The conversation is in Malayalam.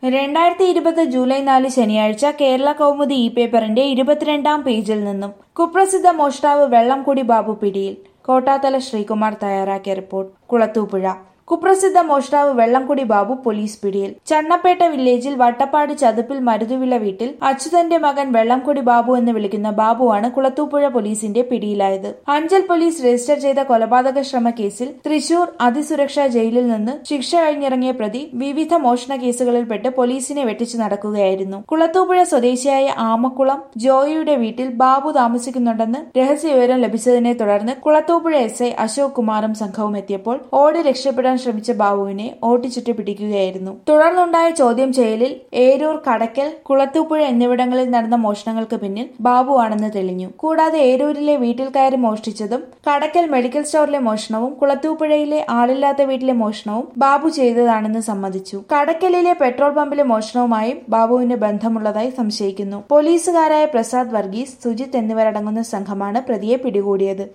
രണ്ടായിരത്തി ഇരുപത് ജൂലൈ നാല് ശനിയാഴ്ച കേരള കൗമുദി ഇ പേപ്പറിന്റെ ഇരുപത്തിരണ്ടാം പേജിൽ നിന്നും കുപ്രസിദ്ധ മോഷ്ടാവ് വെള്ളംകുടി ബാബു പിടിയിൽ കോട്ടാത്തല ശ്രീകുമാർ തയ്യാറാക്കിയ റിപ്പോർട്ട് കുളത്തൂപ്പുഴ കുപ്രസിദ്ധ മോഷ്ടാവ് വെള്ളംകുടി ബാബു പോലീസ് പിടിയിൽ ചണ്ണപ്പേട്ട വില്ലേജിൽ വട്ടപ്പാട് ചതുപ്പിൽ മരുതുവിള വീട്ടിൽ അച്യുതന്റെ മകൻ വെള്ളംകുടി ബാബു എന്ന് വിളിക്കുന്ന ബാബുവാണ് കുളത്തൂപ്പുഴ പോലീസിന്റെ പിടിയിലായത് അഞ്ചൽ പോലീസ് രജിസ്റ്റർ ചെയ്ത കൊലപാതക ശ്രമ കേസിൽ തൃശൂർ അതിസുരക്ഷാ ജയിലിൽ നിന്ന് ശിക്ഷ കഴിഞ്ഞിറങ്ങിയ പ്രതി വിവിധ മോഷണ കേസുകളിൽപ്പെട്ട് പോലീസിനെ വെട്ടിച്ചു നടക്കുകയായിരുന്നു കുളത്തൂപ്പുഴ സ്വദേശിയായ ആമക്കുളം ജോയിയുടെ വീട്ടിൽ ബാബു താമസിക്കുന്നുണ്ടെന്ന് രഹസ്യവിവരം ലഭിച്ചതിനെ തുടർന്ന് കുളത്തൂപ്പുഴ എസ് ഐ അശോക് കുമാറും സംഘവും എത്തിയപ്പോൾ ഓടി രക്ഷപ്പെടാൻ ശ്രമിച്ച ബാബുവിനെ ഓട്ടിച്ചുറ്റി പിടിക്കുകയായിരുന്നു തുടർന്നുണ്ടായ ചോദ്യം ചെയ്യലിൽ ഏരൂർ കടക്കൽ കുളത്തൂപ്പുഴ എന്നിവിടങ്ങളിൽ നടന്ന മോഷണങ്ങൾക്ക് പിന്നിൽ ബാബുവാണെന്ന് തെളിഞ്ഞു കൂടാതെ ഏരൂരിലെ വീട്ടിൽ കയറി മോഷ്ടിച്ചതും കടക്കൽ മെഡിക്കൽ സ്റ്റോറിലെ മോഷണവും കുളത്തൂപ്പുഴയിലെ ആളില്ലാത്ത വീട്ടിലെ മോഷണവും ബാബു ചെയ്തതാണെന്ന് സമ്മതിച്ചു കടക്കലിലെ പെട്രോൾ പമ്പിലെ മോഷണവുമായും ബാബുവിന് ബന്ധമുള്ളതായി സംശയിക്കുന്നു പോലീസുകാരായ പ്രസാദ് വർഗീസ് സുജിത്ത് എന്നിവരടങ്ങുന്ന സംഘമാണ് പ്രതിയെ പിടികൂടിയത്